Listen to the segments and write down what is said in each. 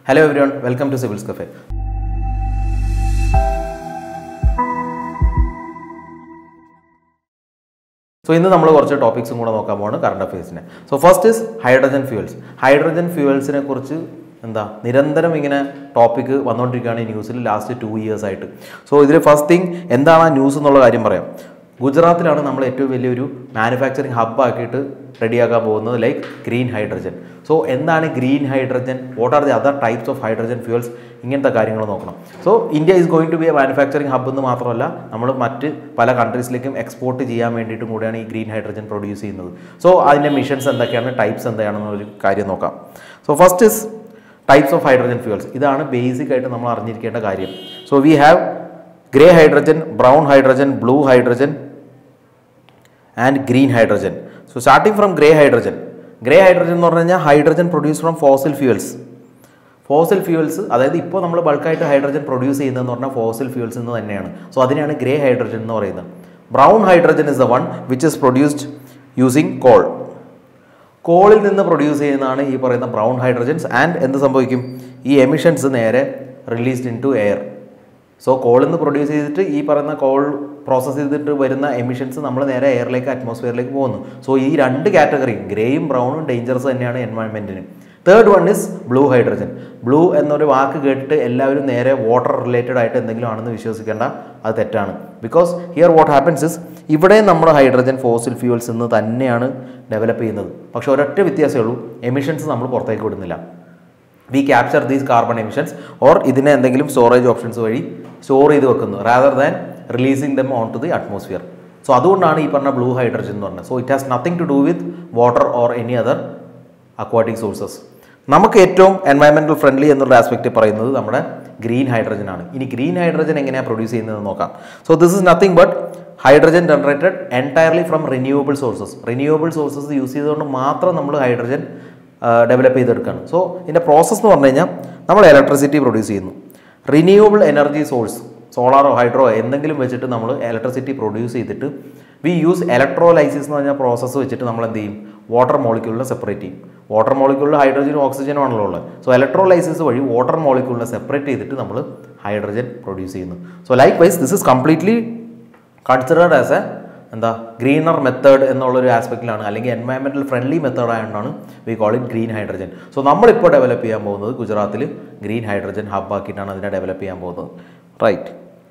hello everyone welcome to civils cafe so ഇന്ന് നമ്മൾ കുറച്ച് ടോപ്പിക്സും കൂടെ നോക്കാൻ പോവാണ് കറണ്ട് അഫയേഴ്സിനെ so first is hydrogen fuels hydrogen ഫ്യൂവൽസിനെ കുറിച്ച് എന്താ നിരന്തരം ഇങ്ങനെ ടോപ്പിക്ക് വന്നുകൊണ്ടിരിക്കുകയാണ് ഈ ന്യൂസിൽ ലാസ്റ്റ് ടു ഇയേഴ്സ് ആയിട്ട് സോ ഇതിൽ ഫസ്റ്റ് തിങ് എന്താണ് ആ ന്യൂസ് എന്നുള്ള കാര്യം പറയാം ഗുജറാത്തിലാണ് നമ്മൾ ഏറ്റവും വലിയൊരു മാനുഫാക്ചറിങ് ഹബ് ആക്കിയിട്ട് റെഡിയാക്കാൻ പോകുന്നത് ലൈക്ക് ഗ്രീൻ ഹൈഡ്രജൻ സോ എന്താണ് green hydrogen what are the other types of hydrogen fuels ഇങ്ങനത്തെ കാര്യങ്ങൾ നോക്കണം so India is going to be a manufacturing hub എന്ന് മാത്രമല്ല നമ്മൾ മറ്റ് പല കൺട്രീസിലേക്കും എക്സ്പോർട്ട് ചെയ്യാൻ വേണ്ടിയിട്ടും കൂടിയാണ് ഈ ഗ്രീൻ ഹൈഡ്രജൻ പ്രൊഡ്യൂസ് ചെയ്യുന്നത് സോ അതിൻ്റെ മിഷൻസ് എന്തൊക്കെയാണ് ടൈപ്സ് എന്തൊക്കെയാണെന്നൊരു കാര്യം നോക്കാം so first is types of hydrogen fuels ഇതാണ് ബേസിക് ആയിട്ട് നമ്മൾ അറിഞ്ഞിരിക്കേണ്ട കാര്യം so we have grey hydrogen brown hydrogen blue hydrogen and green hydrogen so starting from grey hydrogen grey hydrogen എന്ന് പറഞ്ഞു കഴിഞ്ഞാൽ hydrogen produce from fossil fuels fossil fuels അതായത് ഇപ്പോൾ നമ്മൾ ബൾക്കായിട്ട് ഹൈഡ്രജൻ പ്രൊഡ്യൂസ് ചെയ്യുന്നതെന്ന് പറഞ്ഞാൽ ഫോസിൽ ഫ്യൂവൽസ് എന്ന് തന്നെയാണ് സോ അതിനെയാണ് ഗ്രേ ഹൈഡ്രജൻ എന്ന് പറയുന്നത് brown hydrogen is the one which is produced using coal കോളിൽ നിന്ന് പ്രൊഡ്യൂസ് ചെയ്യുന്നതാണ് ഈ പറയുന്ന ബ്രൗൺ ഹൈഡ്രജൻസ് ആൻഡ് എന്ത് സംഭവിക്കും ഈ എമിഷൻസ് നേരെ released into air so കോളിൽ നിന്ന് പ്രൊഡ്യൂസ് ചെയ്തിട്ട് ഈ പറയുന്ന കോൾ പ്രോസസ്സ് ചെയ്തിട്ട് വരുന്ന എമിഷൻസ് നമ്മൾ നേരെ എയറിലേക്ക് അറ്റ്മോസ്ഫിയറിലേക്ക് പോകുന്നു സോ ഈ രണ്ട് കാറ്റഗറിയും ഗ്രേയും ബ്രൗണും ഡേഞ്ചറസ് തന്നെയാണ് എൻവയൺമെൻറ്റിന് third one is blue hydrogen blue എന്നൊരു വാക്ക് കേട്ടിട്ട് എല്ലാവരും നേരെ വാട്ടർ റിലേറ്റഡ് ആയിട്ട് എന്തെങ്കിലും ആണെന്ന് വിശ്വസിക്കേണ്ട അത് തെറ്റാണ് because here what happens is ഇവിടെ നമ്മൾ ഹൈഡ്രജൻ ഫോസിൽ ഫ്യൂവൽസ് എന്ന് തന്നെയാണ് ഡെവലപ്പ് ചെയ്യുന്നത് പക്ഷേ ഒരൊറ്റ വ്യത്യാസമേ ഉള്ളൂ എമിഷൻസ് നമ്മൾ പുറത്തേക്ക് വിടുന്നില്ല we capture these carbon emissions or ഇതിനെ എന്തെങ്കിലും സ്റ്റോറേജ് ഓപ്ഷൻസ് വഴി സ്റ്റോർ ചെയ്ത് വെക്കുന്നു rather than releasing them onto the atmosphere so അതുകൊണ്ടാണ് ഈ പറഞ്ഞ ബ്ലൂ ഹൈഡ്രജൻ എന്ന് പറഞ്ഞത് so it has nothing to do with water or any other aquatic sources നമുക്ക് ഏറ്റവും എൻവയൺമെൻറ്റൽ ഫ്രണ്ട്ലി എന്നുള്ള ആസ്പെക്റ്റ് പറയുന്നത് നമ്മുടെ ഗ്രീൻ ഹൈഡ്രജൻ ആണ് ഇനി ഗ്രീൻ ഹൈഡ്രജൻ എങ്ങനെയാണ് പ്രൊഡ്യൂസ് ചെയ്യുന്നത് നോക്കാം so this is nothing but hydrogen generated entirely from renewable sources renewable sources use ചെയ്തുകൊണ്ട് മാത്രം നമ്മൾ ഹൈഡ്രജൻ ഡെവലപ്പ് ചെയ്തെടുക്കുകയാണ് സോ ഇതിൻ്റെ പ്രോസസ്സ് എന്ന് പറഞ്ഞു കഴിഞ്ഞാൽ നമ്മൾ ഇലക്ട്രിസിറ്റി പ്രൊഡ്യൂസ് ചെയ്യുന്നു റിന്യൂവബിൾ എനർജി സോഴ്സ് സോളാറോ ഹൈഡ്രോ എന്തെങ്കിലും വെച്ചിട്ട് നമ്മൾ ഇലക്ട്രിസിറ്റി പ്രൊഡ്യൂസ് ചെയ്തിട്ട് വി യൂസ് ഇലക്ട്രോലൈസിസ് എന്ന് പറഞ്ഞ പ്രോസസ്സ് വെച്ചിട്ട് നമ്മൾ എന്ത് ചെയ്യും വാട്ടർ മോളിക്യൂളിനെ സെപ്പറേറ്റ് ചെയ്യും വാട്ടർ മോളിക്യൂളിൽ ഹൈഡ്രജനും ഓക്സിജനും ആണല്ലോ ഉള്ളത് സോ ഇലക്ട്രോലൈസിസ് വഴി വാട്ടർ മോളിക്യൂളിനെ സെപ്പറേറ്റ് ചെയ്തിട്ട് നമ്മൾ ഹൈഡ്രജൻ പ്രൊഡ്യൂസ് ചെയ്യുന്നു so likewise this is completely considered as a എന്താ ഗ്രീനർ മെത്തേഡ് എന്നുള്ളൊരു ആസ്പെക്റ്റിലാണ് അല്ലെങ്കിൽ എൻവയൺമെൻറ്റൽ ഫ്രണ്ട്ലി മെത്തേഡ് ആയതുകൊണ്ടാണ് we call it green hydrogen so നമ്മളിപ്പോൾ ഡെവലപ്പ് ചെയ്യാൻ പോകുന്നത് ഗുജറാത്തിൽ ഗ്രീൻ ഹൈഡ്രജൻ ഹബ് ആക്കിയിട്ടാണ് അതിനെ ഡെവലപ്പ് ചെയ്യാൻ പോകുന്നത് റൈറ്റ്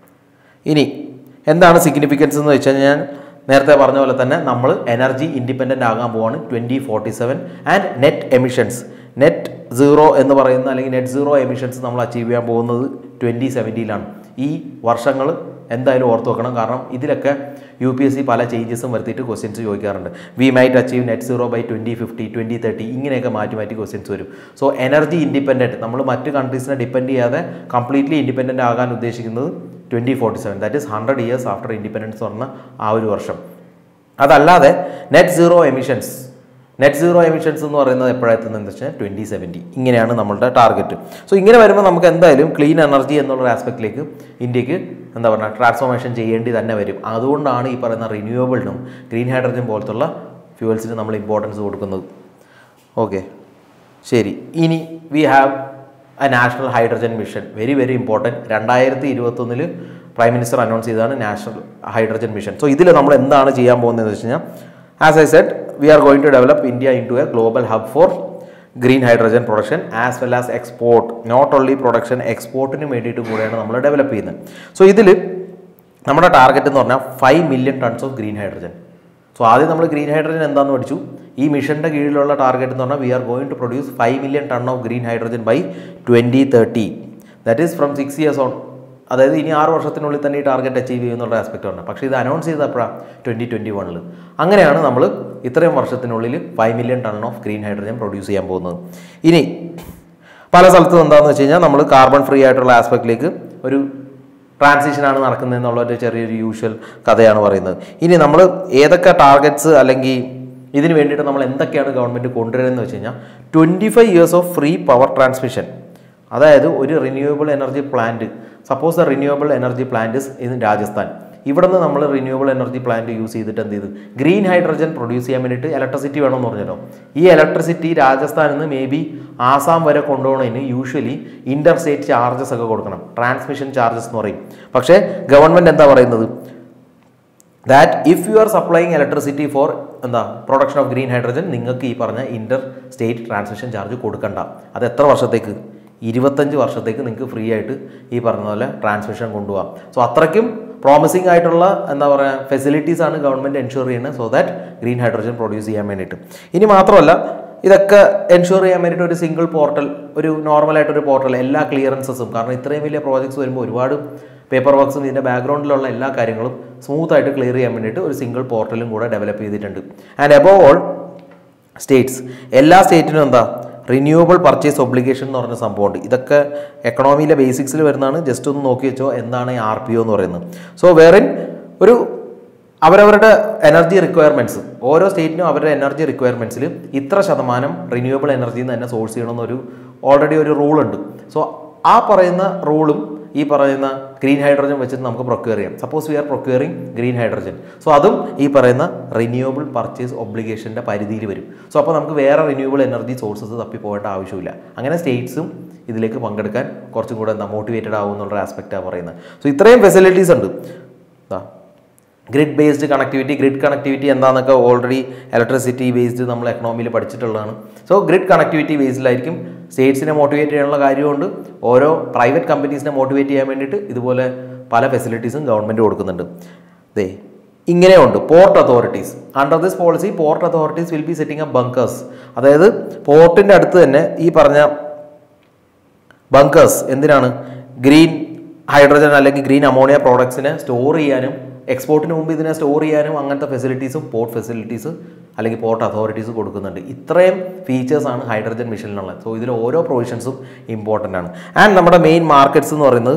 ഇനി എന്താണ് സിഗ്നിഫിക്കൻസ് എന്ന് വെച്ച് കഴിഞ്ഞാൽ നേരത്തെ പറഞ്ഞ പോലെ തന്നെ നമ്മൾ എനർജി ഇൻഡിപെൻഡൻ്റ് ആകാൻ പോവാണ് twenty forty seven and net emissions net zero എന്ന് പറയുന്ന അല്ലെങ്കിൽ നെറ്റ് സീറോ എമിഷൻസ് നമ്മൾ അച്ചീവ് ചെയ്യാൻ പോകുന്നത് ട്വൻറ്റി സെവൻറ്റിയിലാണ് ഈ വർഷങ്ങൾ എന്തായാലും ഓർത്ത് വെക്കണം കാരണം ഇതിലൊക്കെ യു പി എസ് സി പല ചേഞ്ചസും വരുത്തിയിട്ട് ക്വസ്റ്റ്യൻസ് ചോദിക്കാറുണ്ട് we might achieve net zero by twenty fifty twenty thirty ഇങ്ങനെയൊക്കെ മാറ്റി മാറ്റി ക്വസ്റ്റ്യൻസ് വരും സോ എനർജി ഇൻഡിപെൻഡൻറ്റ് നമ്മൾ മറ്റ് കൺട്രീസിനെ ഡിപ്പെൻഡ് ചെയ്യാതെ കംപ്ലീറ്റ്ലി ഇൻഡിപെൻഡൻ്റ് ആകാൻ ഉദ്ദേശിക്കുന്നത് twenty forty seven that is hundred years after independence പറഞ്ഞ ആ ഒരു വർഷം അതല്ലാതെ net zero emissions net zero emissions എന്ന് പറയുന്നത് എപ്പോഴെത്തുന്നത് വെച്ചാൽ ട്വൻറ്റി സെവൻറ്റി ഇങ്ങനെയാണ് നമ്മളുടെ ടാർഗറ്റ് സോ ഇങ്ങനെ വരുമ്പോൾ നമുക്ക് എന്തായാലും ക്ലീൻ എനർജി എന്നുള്ള ആസ്പെക്റ്റിലേക്ക് ഇന്ത്യക്ക് എന്താ പറയുക ട്രാൻസ്ഫോർമേഷൻ ചെയ്യേണ്ടി തന്നെ വരും അതുകൊണ്ടാണ് ഈ പറയുന്ന റിന്യൂവബിളിനും ഗ്രീൻ ഹൈഡ്രജൻ പോലത്തുള്ള ഫ്യൂവൽസിന് നമ്മൾ ഇമ്പോർട്ടൻസ് കൊടുക്കുന്നത് ഓക്കെ ശരി ഇനി we have a national hydrogen mission very very important രണ്ടായിരത്തി ഇരുപത്തൊന്നിൽ പ്രൈം മിനിസ്റ്റർ അനൗൺസ് ചെയ്തതാണ് നാഷണൽ ഹൈഡ്രജൻ മിഷൻ സോ ഇതിൽ നമ്മൾ എന്താണ് ചെയ്യാൻ പോകുന്നതെന്ന് വെച്ച് കഴിഞ്ഞാൽ as I said we are going to develop India into a global hub for green hydrogen production as well as export not only production എക്സ്പോർട്ടിന് വേണ്ടിയിട്ട് കൂടെയാണ് നമ്മൾ ഡെവലപ്പ് ചെയ്യുന്നത് സോ ഇതിൽ നമ്മുടെ ടാർഗറ്റ് എന്ന് പറഞ്ഞാൽ five million tons of green hydrogen so ആദ്യം നമ്മൾ ഗ്രീൻ ഹൈഡ്രജൻ എന്താണെന്ന് പഠിച്ചു ഈ മിഷൻ്റെ കീഴിലുള്ള ടാർഗറ്റ് എന്ന് പറഞ്ഞാൽ we are going to produce five million ton of green hydrogen by twenty thirty that is from six years on അതായത് ഇനി ആറ് വർഷത്തിനുള്ളിൽ തന്നെ ഈ ടാർഗറ്റ് അച്ചീവ് ചെയ്യുന്നുള്ള ആസ്പെക്റ്റ് ഉണ്ട് പക്ഷേ ഇത് അനൗൺസ് ചെയ്തപ്പോഴാണ് ട്വൻറ്റി ട്വൻറ്റി വണ്ണിൽ അങ്ങനെയാണ് നമ്മൾ ഇത്രയും വർഷത്തിനുള്ളിൽ five million ton of green hydrogen produce ചെയ്യാൻ പോകുന്നത് ഇനി പല സ്ഥലത്തും എന്താണെന്ന് വെച്ച് കഴിഞ്ഞാൽ നമ്മൾ കാർബൺ ഫ്രീ ആയിട്ടുള്ള ആസ്പെക്റ്റിലേക്ക് ഒരു ട്രാൻസിഷനാണ് നടക്കുന്നത് എന്നുള്ള ഒരു ചെറിയൊരു യൂഷ്വൽ കഥയാണ് പറയുന്നത് ഇനി നമ്മൾ ഏതൊക്കെ ടാർഗറ്റ്സ് അല്ലെങ്കിൽ ഇതിന് വേണ്ടിയിട്ട് നമ്മൾ എന്തൊക്കെയാണ് ഗവൺമെൻറ് കൊണ്ടുവരുന്നത് വെച്ച് കഴിഞ്ഞാൽ twenty five years of free power transmission അതായത് ഒരു renewable energy plant suppose the renewable energy plant in Rajasthan ഇവിടെ നിന്ന് നമ്മൾ റിന്യൂവബിൾ എനർജി പ്ലാന്റ് യൂസ് ചെയ്തിട്ട് എന്ത് ചെയ്ത് ഗ്രീൻ ഹൈഡ്രജൻ പ്രൊഡ്യൂസ് ചെയ്യാൻ വേണ്ടിയിട്ട് ഇലക്ട്രിസിറ്റി വേണമെന്ന് പറഞ്ഞല്ലോ ഈ ഇലക്ട്രിസിറ്റി രാജസ്ഥാനിൽ നിന്ന് മേ ബി ആസാം വരെ കൊണ്ടുപോകണതിന് യൂഷ്വലി ഇന്റർ സ്റ്റേറ്റ് ചാർജസ് ഒക്കെ കൊടുക്കണം ട്രാൻസ്മിഷൻ ചാർജസ് എന്ന് പറയും പക്ഷേ ഗവൺമെൻറ് എന്താ പറയുന്നത് that if you are supplying electricity for എന്താ പ്രൊഡക്ഷൻ ഓഫ് ഗ്രീൻ ഹൈഡ്രജൻ നിങ്ങൾക്ക് ഈ പറഞ്ഞ ഇന്റർ സ്റ്റേറ്റ് ട്രാൻസ്മിഷൻ ചാർജ് കൊടുക്കണ്ട അത് എത്ര വർഷത്തേക്ക് ഇരുപത്തഞ്ച് വർഷത്തേക്ക് നിങ്ങൾക്ക് ഫ്രീ ആയിട്ട് ഈ പറഞ്ഞ പോലെ ട്രാൻസ്മിഷൻ കൊണ്ടുപോകാം സോ അത്രയ്ക്കും പ്രോമിസിംഗ് ആയിട്ടുള്ള എന്താ പറയുക ഫെസിലിറ്റീസ് ആണ് ഗവൺമെൻറ് എൻഷുർ ചെയ്യുന്നത് so that green hydrogen produce ചെയ്യാൻ വേണ്ടിയിട്ട് ഇനി മാത്രമല്ല ഇതൊക്കെ എൻഷുർ ചെയ്യാൻ വേണ്ടിയിട്ട് ഒരു സിംഗിൾ പോർട്ടൽ ഒരു നോർമലായിട്ടൊരു പോർട്ടൽ എല്ലാ ക്ലിയറൻസസും കാരണം ഇത്രയും വലിയ പ്രോജക്ട്സ് വരുമ്പോൾ ഒരുപാട് പേപ്പർ വർക്ക്സും ഇതിൻ്റെ ബാക്ക്ഗ്രൗണ്ടിലുള്ള എല്ലാ കാര്യങ്ങളും സ്മൂത്ത് ആയിട്ട് ക്ലിയർ ചെയ്യാൻ വേണ്ടിയിട്ട് ഒരു സിംഗിൾ പോർട്ടലും കൂടെ ഡെവലപ്പ് ചെയ്തിട്ടുണ്ട് ആൻഡ് എബോവ് ഓൾ സ്റ്റേറ്റ്സ് എല്ലാ സ്റ്റേറ്റിനും എന്താ റിന്യൂവബിൾ പർച്ചേസ് ഒബ്ലിഗേഷൻ എന്ന് പറഞ്ഞ സംഭവമുണ്ട് ഇതൊക്കെ എക്കണോമിയിലെ ബേസിക്സിൽ വരുന്നതാണ് ജസ്റ്റ് ഒന്ന് നോക്കി വെച്ചോ എന്താണ് ആർ പി ഒ എന്ന് പറയുന്നത് സോ വേറിൻ ഒരു അവരവരുടെ എനർജി റിക്വയർമെൻറ്റ്സ് ഓരോ സ്റ്റേറ്റിനും അവരുടെ എനർജി റിക്വയർമെൻറ്റ്സിൽ ഇത്ര ശതമാനം റിന്യൂവബിൾ എനർജിയിൽ നിന്ന് തന്നെ സോഴ്സ് ചെയ്യണമെന്നൊരു ഓൾറെഡി ഒരു റൂൾ ഉണ്ട് സോ ആ പറയുന്ന റൂളും ഈ പറയുന്ന ഗ്രീൻ ഹൈഡ്രജൻ വെച്ചിട്ട് നമുക്ക് പ്രൊക്യൂർ ചെയ്യാം suppose we are procuring green hydrogen so അതും ഈ പറയുന്ന റിന്യൂവബിൾ പർച്ചേസ് ഒബ്ലിഗേഷൻ്റെ പരിധിയിൽ വരും സോ അപ്പോൾ നമുക്ക് വേറെ റിന്യൂവബിൾ എനർജി സോഴ്സസ് തപ്പി പോകേണ്ട ആവശ്യമില്ല അങ്ങനെ സ്റ്റേറ്റ്സും ഇതിലേക്ക് പങ്കെടുക്കാൻ കുറച്ചും കൂടെ എന്താ മോട്ടിവേറ്റഡ് ആവും എന്നുള്ള ആസ്പെക്റ്റാണ് പറയുന്നത് സോ ഇത്രയും ഫെസിലിറ്റീസ് ഉണ്ട് ദാ grid based connectivity grid connectivity എന്താണെന്നൊക്കെ ഓൾറെഡി ഇലക്ട്രിസിറ്റി ബേസ്ഡ് നമ്മൾ എക്കണോമിയിൽ പഠിച്ചിട്ടുള്ളതാണ് സോ ഗ്രിഡ് കണക്ടിവിറ്റി ബേസിലായിരിക്കും സ്റ്റേറ്റ്സിനെ മോട്ടിവേറ്റ് ചെയ്യാനുള്ള കാര്യമുണ്ട് ഓരോ പ്രൈവറ്റ് കമ്പനീസിനെ മോട്ടിവേറ്റ് ചെയ്യാൻ വേണ്ടിയിട്ട് ഇതുപോലെ പല ഫെസിലിറ്റീസും ഗവൺമെൻറ് കൊടുക്കുന്നുണ്ട് ദേ ഇങ്ങനെയുണ്ട് port authorities under this policy port authorities will be setting up bunkers അതായത് പോർട്ടിൻ്റെ അടുത്ത് തന്നെ ഈ പറഞ്ഞ ബങ്കേഴ്സ് എന്തിനാണ് ഗ്രീൻ ഹൈഡ്രജൻ അല്ലെങ്കിൽ ഗ്രീൻ അമോണിയ പ്രോഡക്ട്സിനെ സ്റ്റോർ ചെയ്യാനും എക്സ്പോർട്ടിന് മുമ്പ് ഇതിനെ സ്റ്റോർ ചെയ്യാനും അങ്ങനത്തെ ഫെസിലിറ്റീസും പോർട്ട് ഫെസിലിറ്റീസ് അല്ലെങ്കിൽ പോർട്ട് അതോറിറ്റീസ് കൊടുക്കുന്നുണ്ട് ഇത്രയും ഫീച്ചേഴ്സ് ആണ് ഹൈഡ്രജൻ മിഷനിലുള്ളത് സോ ഇതിൽ ഓരോ പ്രൊവിഷൻസും ഇമ്പോർട്ടൻ്റ് ആണ് ആൻഡ് നമ്മുടെ മെയിൻ മാർക്കറ്റ്സ് എന്ന് പറയുന്നത്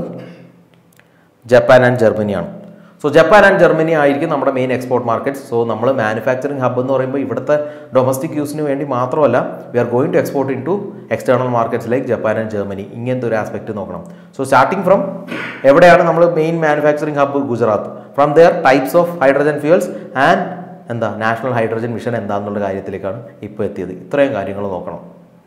ജപ്പാൻ ആൻഡ് ജർമ്മനിയാണ് സോ ജപ്പാൻ ആൻഡ് ജർമ്മനി ആയിരിക്കും നമ്മുടെ മെയിൻ എക്സ്പോർട്ട് മാർക്കറ്റ്സ് സോ നമ്മൾ മാനുഫാക്ചറിങ് ഹബ്ബ് എന്ന് പറയുമ്പോൾ ഇവിടുത്തെ ഡൊമസ്റ്റിക് യൂസിന് വേണ്ടി മാത്രമല്ല we are going to export into external markets like Japan and Germany ഇങ്ങനത്തെ ഒരു ആസ്പെക്ട് നോക്കണം സോ സ്റ്റാർട്ടിങ് ഫ്രം എവിടെയാണ് നമ്മൾ main manufacturing hub Gujarat from there types of hydrogen fuels and എന്താ നാഷണൽ ഹൈഡ്രജൻ മിഷൻ എന്താണെന്നുള്ള കാര്യത്തിലേക്കാണ് ഇപ്പോൾ എത്തിയത് ഇത്രയും കാര്യങ്ങൾ നോക്കണം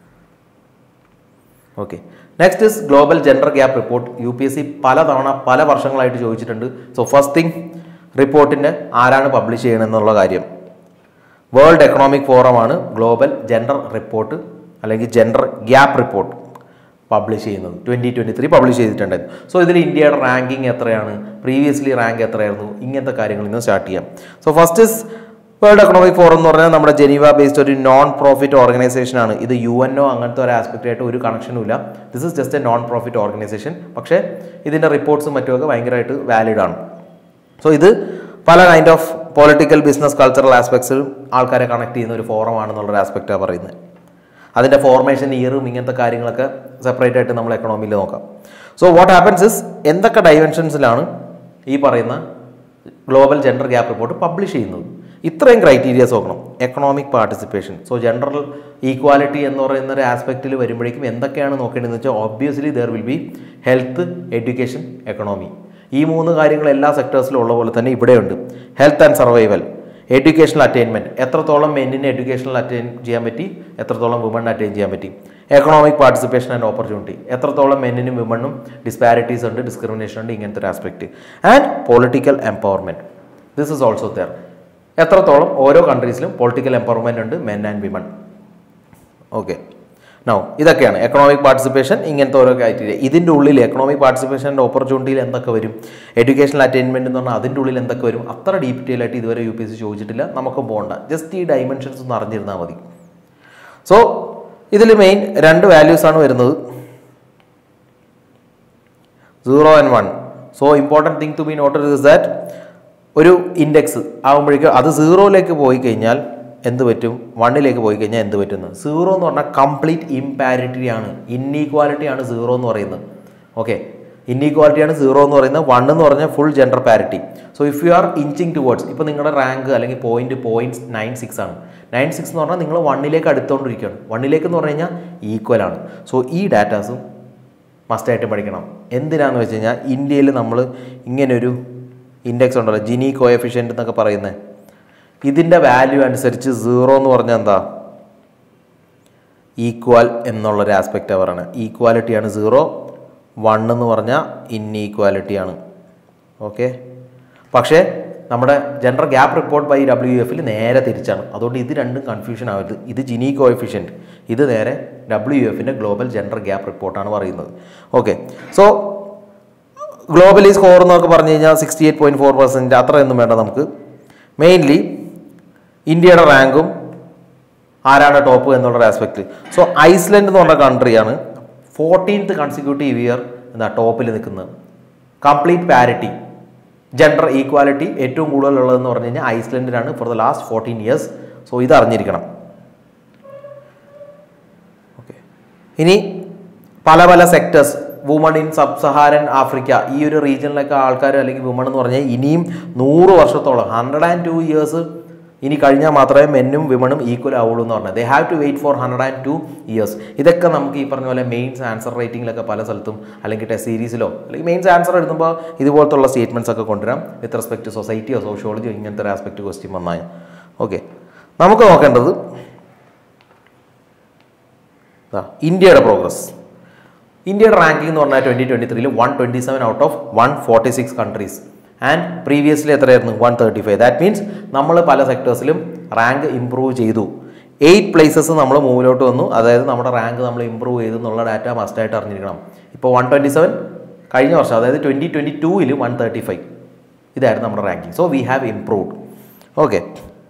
okay next is global gender gap report U P S C പലതവണ പല വർഷങ്ങളായിട്ട് ചോദിച്ചിട്ടുണ്ട് സോ ഫസ്റ്റ് തിങ് റിപ്പോർട്ടിൻ്റെ ആരാണ് പബ്ലിഷ് ചെയ്യണമെന്നുള്ള കാര്യം വേൾഡ് എക്കണോമിക് ഫോറമാണ് ഗ്ലോബൽ ജെൻഡർ റിപ്പോർട്ട് അല്ലെങ്കിൽ ജെൻഡർ ഗ്യാപ്പ് റിപ്പോർട്ട് പബ്ലിഷ് ചെയ്യുന്നത് ട്വൻറ്റി ട്വൻറ്റി ത്രീ പബ്ലിഷ് ചെയ്തിട്ടുണ്ടായിരുന്നു സോ ഇതിൽ ഇന്ത്യയുടെ റാങ്കിങ് എത്രയാണ് പ്രീവിയസ്ലി റാങ്ക് എത്രയായിരുന്നു ഇങ്ങനത്തെ കാര്യങ്ങളിൽ നിന്ന് സ്റ്റാർട്ട് ചെയ്യാം so first is world economic forum എന്ന് പറഞ്ഞാൽ നമ്മുടെ ജനീവ ബേസ്ഡ് ഒരു നോൺ പ്രോഫിറ്റ് ഓർഗനൈസേഷൻ ആണ് ഇത് യു എൻ ഒ അങ്ങനത്തെ ഒരു ആസ്പെക്റ്റ് ആയിട്ട് ഒരു കണക്ഷനും ഇല്ല this is just a non profit organisation പക്ഷേ ഇതിൻ്റെ റിപ്പോർട്ട്സും മറ്റുമൊക്കെ ഭയങ്കരമായിട്ട് വാലിഡ് ആണ് സോ ഇത് പല kind of political business cultural ആസ്പെക്ട്സിലും ആൾക്കാരെ കണക്ട് ചെയ്യുന്ന ഒരു ഫോറം ആണെന്നുള്ളൊരു ആസ്പെക്റ്റാണ് പറയുന്നത് അതിൻ്റെ ഫോർമേഷൻ ഇയറും ഇങ്ങനത്തെ കാര്യങ്ങളൊക്കെ സെപ്പറേറ്റ് ആയിട്ട് നമ്മൾ എക്കണോമിയിൽ നോക്കാം സോ വാട്ട് ഹാപ്പൻസ് ഇസ് എന്തൊക്കെ ഡൈമെൻഷൻസിലാണ് ഈ പറയുന്ന global gender gap report publish ചെയ്യുന്നത് ഇത്രയും ക്രൈറ്റീരിയസ് നോക്കണം economic participation so gender equality എന്ന് പറയുന്ന ഒരു ആസ്പെക്റ്റിൽ വരുമ്പോഴേക്കും എന്തൊക്കെയാണ് നോക്കേണ്ടതെന്ന് വെച്ചാൽ obviously there will be health education economy ഈ മൂന്ന് കാര്യങ്ങൾ എല്ലാ സെക്ടേഴ്സിലും ഉള്ള പോലെ തന്നെ ഇവിടെയുണ്ട് health and survival educational attainment എത്രത്തോളം മെന്നിന് എഡ്യൂക്കേഷണൽ അറ്റൈൻ ചെയ്യാൻ പറ്റി എത്രത്തോളം വുമണിന് അറ്റൈൻ ചെയ്യാൻ പറ്റി എക്കണോമിക് പാർട്ടിസിപ്പേഷൻ ആൻഡ് ഓപ്പർച്യൂണിറ്റി എത്രത്തോളം മെന്നിനും വിമണ്ണും ഡിസ്പാരിറ്റീസ് ഉണ്ട് ഡിസ്ക്രിമിനേഷൻ ഉണ്ട് ഇങ്ങനത്തെ ഒരു aspect and political empowerment this is also there എത്രത്തോളം ഓരോ കൺട്രീസിലും പൊളിറ്റിക്കൽ എംപവർമെൻ്റ് ഉണ്ട് men and women okay no ഇതൊക്കെയാണ് എക്കണോമിക് പാർട്ടിസിപ്പേഷൻ ഇങ്ങനത്തെ ഓരോ ക്രൈറ്റീരിയ ഇതിൻ്റെ ഉള്ളിൽ എക്കണോമിക് പാർട്ടിസിപ്പേഷൻ്റെ ഓപ്പർച്യൂണിറ്റിയിൽ എന്തൊക്കെ വരും എഡ്യൂക്കേഷണൽ അറ്റൈൻമെൻറ്റ് എന്ന് പറഞ്ഞാൽ അതിൻ്റെ ഉള്ളിൽ എന്തൊക്കെ വരും അത്ര ഡീറ്റെയിൽ ആയിട്ട് ഇതുവരെ യു പി എസ് സി ചോദിച്ചിട്ടില്ല നമുക്കും പോകണ്ട ജസ്റ്റ് ഈ ഡൈമെൻഷൻസ് ഒന്ന് അറിഞ്ഞിരുന്നാൽ മതി സോ ഇതിൽ മെയിൻ രണ്ട് വാല്യൂസ് ആണ് വരുന്നത് zero and one so important thing to be noted is that ഒരു ഇൻഡെക്സ് ആകുമ്പോഴേക്കും അത് സീറോയിലേക്ക് പോയി കഴിഞ്ഞാൽ എന്ത് പറ്റും വണ്ണിലേക്ക് പോയി കഴിഞ്ഞാൽ എന്ത് പറ്റുന്നു സീറോ എന്ന് പറഞ്ഞാൽ കംപ്ലീറ്റ് ഇംപാരിറ്റി ആണ് ഇന്നീക്വാലിറ്റി ആണ് സീറോ എന്ന് പറയുന്നത് ഓക്കെ ഇന്നീക്വാലിറ്റി ആണ് സീറോ എന്ന് പറയുന്നത് വൺ എന്ന് പറഞ്ഞാൽ full gender parity so if you are inching towards ഇപ്പോൾ നിങ്ങളുടെ റാങ്ക് അല്ലെങ്കിൽ പോയിന്റ് പോയിന്റ് നയൻ സിക്സ് ആണ് നയൻ സിക്സ് എന്ന് പറഞ്ഞാൽ നിങ്ങൾ വണ്ണിലേക്ക് അടുത്തുകൊണ്ടിരിക്കുകയാണ് വണ്ണിലേക്ക് എന്ന് പറഞ്ഞു കഴിഞ്ഞാൽ ഈക്വൽ ആണ് സോ ഈ ഡാറ്റാസും മസ്റ്റായിട്ട് പഠിക്കണം എന്തിനാന്ന് വെച്ച് കഴിഞ്ഞാൽ ഇന്ത്യയിൽ നമ്മൾ ഇങ്ങനൊരു ഇൻഡെക്സ് ഉണ്ടല്ലോ ജിനി കോയഫിഷ്യൻ്റ് എന്നൊക്കെ പറയുന്നത് ഇതിൻ്റെ വാല്യൂ അനുസരിച്ച് സീറോ എന്ന് പറഞ്ഞാൽ എന്താ ഈക്വൽ എന്നുള്ളൊരു ആസ്പെക്റ്റാണ് പറയുന്നത് ഈക്വാലിറ്റിയാണ് സീറോ വൺ എന്ന് പറഞ്ഞാൽ ഇൻഈക്വാലിറ്റിയാണ് ഓക്കെ പക്ഷേ നമ്മുടെ gender gap report by W എഫിൽ നേരെ തിരിച്ചാണ് അതുകൊണ്ട് ഇത് രണ്ടും കൺഫ്യൂഷൻ ആവരുത് ഇത് ജിനി കോഎഫിഷ്യൻറ്റ് ഇത് നേരെ ഡബ്ല്യു എഫിൻ്റെ ഗ്ലോബൽ ജെൻഡർ ഗ്യാപ്പ് റിപ്പോർട്ടാണ് പറയുന്നത് ഓക്കെ സോ ഗ്ലോബലി സ്കോർ എന്നൊക്കെ പറഞ്ഞു കഴിഞ്ഞാൽ sixty eight point four percent അത്രയൊന്നും വേണ്ട നമുക്ക് മെയിൻലി ഇന്ത്യയുടെ റാങ്കും ആരാണ് ടോപ്പ് എന്നുള്ള ആസ്പെക്ട് സോ ഐസ്ലൻഡ് എന്ന് പറഞ്ഞ കൺട്രിയാണ് ഫോർട്ടീൻത്ത് കൺസിക്യൂട്ടീവ് ഇയർ എന്താ ടോപ്പിൽ നിൽക്കുന്നത് കംപ്ലീറ്റ് പാരിറ്റി ജെൻഡർ ഈക്വാലിറ്റി ഏറ്റവും കൂടുതലുള്ളതെന്ന് പറഞ്ഞു കഴിഞ്ഞാൽ ഐസ്ലൻഡിലാണ് for the last fourteen years so ഇത് അറിഞ്ഞിരിക്കണം ഓക്കെ ഇനി പല പല sectors woman in sub Saharan Africa ഈ ഒരു റീജിയനിലൊക്കെ ആൾക്കാർ അല്ലെങ്കിൽ വുമൺ എന്ന് പറഞ്ഞാൽ ഇനിയും നൂറ് വർഷത്തോളം ഹൺഡ്രഡ് ആൻഡ് ടു ഇയേഴ്സ് ഇനി കഴിഞ്ഞാൽ മാത്രമേ മെന്നും വിമണും ഈക്വൽ ആവുള്ളൂ എന്ന് പറഞ്ഞത് they have to wait for hundred and two years ഇതൊക്കെ നമുക്ക് ഈ പറഞ്ഞ പോലെ മെയിൻസ് ആൻസർ റേറ്റിംഗിലൊക്കെ പല സ്ഥലത്തും അല്ലെങ്കിൽ ടെസ്റ്റ് സീരീസിലോ അല്ലെങ്കിൽ മെയിൻസ് ആൻസർ എഴുതുമ്പോൾ ഇതുപോലത്തുള്ള സ്റ്റേറ്റ്മെൻറ്റ്സ് ഒക്കെ കൊണ്ടുവരാം വിത്ത് റെസ്പെക്ട് ടു സൊസൈറ്റിയോ സോഷ്യോളജിയോ ഇങ്ങനത്തെ ഒരു ആസ്പെക്ട് ക്വസ്റ്റ്യൻ വന്നാൽ ഓക്കെ നമുക്ക് നോക്കേണ്ടത് ദാ, ഇന്ത്യയുടെ പ്രോഗ്രസ് ഇന്ത്യയുടെ റാങ്കിംഗ് എന്ന് പറഞ്ഞാൽ ട്വൻറ്റി ട്വൻറ്റി ത്രീയിൽ one twenty seven out of one forty six countries and previously എത്രയായിരുന്നു one thirty five that means നമ്മൾ പല സെക്ടേഴ്സിലും റാങ്ക് ഇമ്പ്രൂവ് ചെയ്തു എയ്റ്റ് പ്ലേസസ് നമ്മൾ മൂവിലോട്ട് വന്നു അതായത് നമ്മുടെ റാങ്ക് നമ്മൾ ഇമ്പ്രൂവ് ചെയ്തു എന്നുള്ള ഡാറ്റ മസ്റ്റായിട്ട് അറിഞ്ഞിരിക്കണം ഇപ്പോൾ വൺ ട്വൻറ്റി സെവൻ കഴിഞ്ഞ വർഷം അതായത് ട്വൻറ്റി ട്വൻറ്റി ടൂവിൽ വൺ തേർട്ടി ഫൈവ് ഇതായിരുന്നു നമ്മുടെ ranking so we have improved okay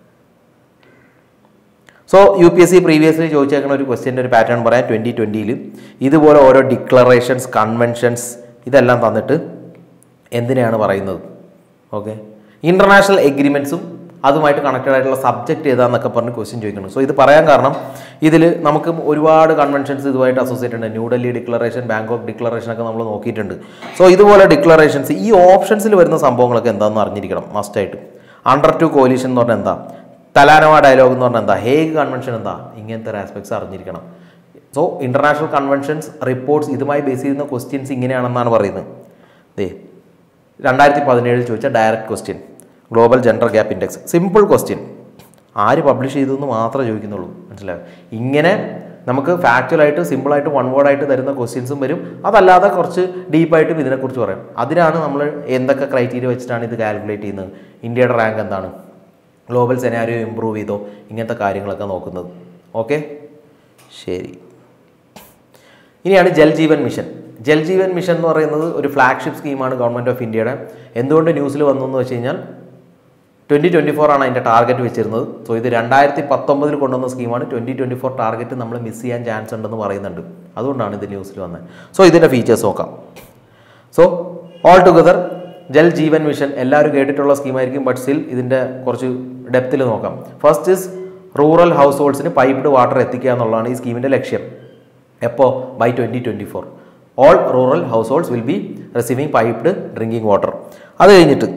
so U P S C previously ചോദിച്ചേക്കുന്ന ഒരു ക്വസ്റ്റ്യൻ്റെ ഒരു പാറ്റേൺ പറയാം ട്വൻറ്റി ട്വൻറ്റിയിൽ ഇതുപോലെ ഓരോ ഡിക്ലറേഷൻസ് കൺവെൻഷൻസ് ഇതെല്ലാം തന്നിട്ട് എന്തിനാണ് പറയുന്നത് ഓക്കെ ഇൻ്റർനാഷണൽ എഗ്രിമെൻറ്റ്സും അതുമായിട്ട് കണക്റ്റഡ് ആയിട്ടുള്ള സബ്ജക്റ്റ് ഏതാന്നൊക്കെ പറഞ്ഞ് ക്വസ്റ്റ്യൻ ചോദിക്കണം സോ ഇത് പറയാൻ കാരണം ഇതിൽ നമുക്ക് ഒരുപാട് കൺവെൻഷൻസ് ഇതുമായിട്ട് അസോസിയേറ്റ് ഉണ്ട് ന്യൂഡൽഹി ഡിക്ലറേഷൻ ബാങ്കോക്ക് ഡിക്ലറേഷൻ ഒക്കെ നമ്മൾ നോക്കിയിട്ടുണ്ട് സോ ഇതുപോലെ ഡിക്ലറേഷൻസ് ഈ ഓപ്ഷൻസിൽ വരുന്ന സംഭവങ്ങളൊക്കെ എന്താണെന്ന് അറിഞ്ഞിരിക്കണം മസ്റ്റായിട്ട് അണ്ടർ ടു കോലീഷൻ എന്ന് പറഞ്ഞാൽ എന്താ തലാനവ ഡയലോഗ് എന്ന് പറഞ്ഞാൽ എന്താ ഹേഗ് കൺവെൻഷൻ എന്താ ഇങ്ങനത്തെ ഒരു ആസ്പെക്ട്സ് അറിഞ്ഞിരിക്കണം സോ ഇൻ്റർനാഷണൽ കൺവെൻഷൻസ് റിപ്പോർട്ട്സ് ഇതുമായി ബേസ് ചെയ്യുന്ന ക്വസ്റ്റ്യൻസ് ഇങ്ങനെയാണെന്നാണ് പറയുന്നത് ദേ രണ്ടായിരത്തി പതിനേഴിൽ ചോദിച്ച direct question global gender gap index simple question ആര് പബ്ലിഷ് ചെയ്തു എന്ന് മാത്രമേ ചോദിക്കുന്നുള്ളൂ മനസ്സിലായോ ഇങ്ങനെ നമുക്ക് ഫാക്ച്വലായിട്ട് സിമ്പിളായിട്ട് വൺ വേർഡായിട്ട് തരുന്ന ക്വസ്റ്റ്യൻസും വരും അതല്ലാതെ കുറച്ച് ഡീപ്പായിട്ടും ഇതിനെക്കുറിച്ച് പറയാം അതിനാണ് നമ്മൾ എന്തൊക്കെ ക്രൈറ്റീരിയ വെച്ചിട്ടാണ് ഇത് കാൽക്കുലേറ്റ് ചെയ്യുന്നത് ഇന്ത്യയുടെ റാങ്ക് എന്താണ് ഗ്ലോബൽ സെനാരിയോ ഇമ്പ്രൂവ് ചെയ്തോ ഇങ്ങനത്തെ കാര്യങ്ങളൊക്കെ നോക്കുന്നത് ഓക്കെ ശരി ഇനിയാണ് ജൽ ജീവൻ മിഷൻ ജൽ ജീവൻ മിഷൻ എന്ന് പറയുന്നത് ഒരു ഫ്ലാഗ്ഷിപ്പ് സ്കീമാണ് ഗവൺമെൻറ് ഓഫ് ഇന്ത്യയുടെ എന്തുകൊണ്ട് ന്യൂസിൽ വന്നു എന്ന് വെച്ച് കഴിഞ്ഞാൽ ട്വൻറ്റി ട്വൻറ്റി ഫോർ ആണ് അതിൻ്റെ ടാർഗറ്റ് വെച്ചിരുന്നത് സോ ഇത് രണ്ടായിരത്തി പത്തൊമ്പതിൽ കൊണ്ടുവന്ന സ്കീമാണ് ട്വൻറ്റി ട്വൻറ്റി ഫോർ ടാർഗറ്റ് നമ്മൾ മിസ് ചെയ്യാൻ ചാൻസ് ഉണ്ടെന്ന് പറയുന്നുണ്ട് അതുകൊണ്ടാണ് ഇത് ന്യൂസിൽ വന്നത് സോ ഇതിൻ്റെ ഫീച്ചേഴ്സ് നോക്കാം so all together Jal Jeevan mission എല്ലാവരും കേട്ടിട്ടുള്ള സ്കീമായിരിക്കും ബട്ട് സ്റ്റിൽ ഇതിൻ്റെ കുറച്ച് ഡെപ്തിൽ നോക്കാം ഫസ്റ്റ് ഇസ് റൂറൽ ഹൗസ് ഹോൾഡ്സിന് പൈപ്ഡ് വാട്ടർ എത്തിക്കുക എന്നുള്ളതാണ് ഈ സ്കീമിൻ്റെ ലക്ഷ്യം എപ്പോൾ by twenty twenty four all rural households will be receiving piped drinking water അത് കഴിഞ്ഞിട്ട്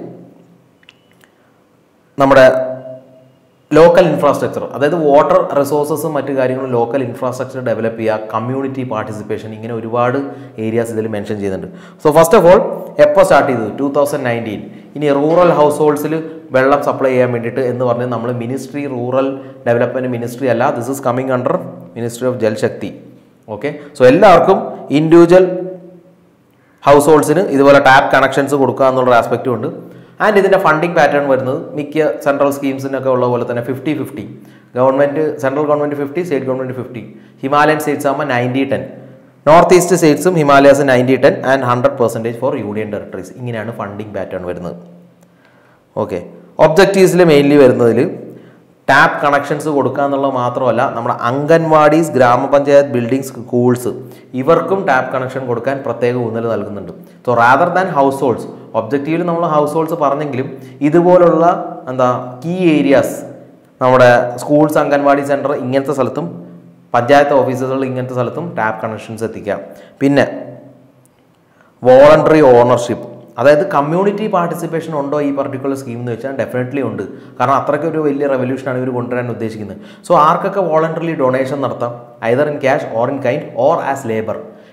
നമ്മുടെ ലോക്കൽ ഇൻഫ്രാസ്ട്രക്ചർ അതായത് വാട്ടർ റിസോഴ്സസും മറ്റു കാര്യങ്ങളും ലോക്കൽ ഇൻഫ്രാസ്ട്രക്ചർ ഡെവലപ്പ് ചെയ്യുക കമ്മ്യൂണിറ്റി പാർട്ടിസിപ്പേഷൻ ഇങ്ങനെ ഒരുപാട് ഏരിയാസ് ഇതിൽ മെൻഷൻ ചെയ്യുന്നുണ്ട് സോ ഫസ്റ്റ് ഓഫ് ഓൾ എപ്പോൾ സ്റ്റാർട്ട് ചെയ്തത് ടൂ തൗസൻഡ് നയൻറ്റീൻ ഇനി റൂറൽ ഹൗസ് ഹോൾഡ്സിൽ വെള്ളം സപ്ലൈ ചെയ്യാൻ വേണ്ടിയിട്ട് എന്ന് പറഞ്ഞ് നമ്മൾ മിനിസ്ട്രി റൂറൽ ഡെവലപ്മെൻറ്റ് മിനിസ്ട്രി അല്ല this is coming under ministry of Jal Shakti okay so എല്ലാവർക്കും ഇൻഡിവിജ്വൽ ഹൗസ് ഹോൾഡ്സിന് ഇതുപോലെ ടാപ്പ് കണക്ഷൻസ് കൊടുക്കുക എന്നുള്ള ആസ്പെക്റ്റും ഉണ്ട് ആൻഡ് ഇതിൻ്റെ ഫണ്ടിങ് പാറ്റേൺ വരുന്നത് മിക്ക സെൻട്രൽ സ്കീംസിനൊക്കെ ഉള്ള പോലെ തന്നെ fifty fifty government central government fifty state government fifty Himalayan states ആകുമ്പോൾ നയൻറ്റി ടെൻ നോർത്ത് ഈസ്റ്റ് സ്റ്റേറ്റ്സും Himalayas ninety ten and hundred percentage for union territories ഇങ്ങനെയാണ് ഫണ്ടിങ് പാറ്റേൺ വരുന്നത് ഓക്കെ ഒബ്ജക്റ്റീവ്സിൽ മെയിൻലി വരുന്നതിൽ ടാപ്പ് കണക്ഷൻസ് കൊടുക്കുക എന്നുള്ളത് മാത്രമല്ല നമ്മുടെ അംഗൻവാടീസ് ഗ്രാമപഞ്ചായത്ത് ബിൽഡിംഗ് സ്കൂൾസ് ഇവർക്കും ടാപ്പ് കണക്ഷൻ കൊടുക്കാൻ പ്രത്യേക ഊന്നൽ നൽകുന്നുണ്ട് so rather than households ഒബ്ജക്റ്റീവിൽ നമ്മൾ ഹൗസ് ഹോൾഡ്സ് പറഞ്ഞെങ്കിലും ഇതുപോലുള്ള എന്താ കീ ഏരിയാസ് നമ്മുടെ സ്കൂൾസ് അംഗൻവാടി സെൻറ്റർ ഇങ്ങനത്തെ സ്ഥലത്തും പഞ്ചായത്ത് ഓഫീസുകൾ ഇങ്ങനത്തെ സ്ഥലത്തും ടാപ്പ് കണക്ഷൻസ് എത്തിക്കാം പിന്നെ വോളണ്ടറി ഓണർഷിപ്പ് അതായത് കമ്മ്യൂണിറ്റി പാർട്ടിസിപ്പേഷൻ ഉണ്ടോ ഈ പർട്ടിക്കുലർ സ്കീം എന്ന് വെച്ചാൽ ഡെഫിനറ്റ്ലി ഉണ്ട് കാരണം അത്രയ്ക്ക് ഒരു വലിയ റെവല്യൂഷനാണ് ഇവർ കൊണ്ടുവരാൻ ഉദ്ദേശിക്കുന്നത് സോ ആർക്കൊക്കെ വോളണ്ടറിലി ഡൊണേഷൻ നടത്താം either in cash or in kind or as labour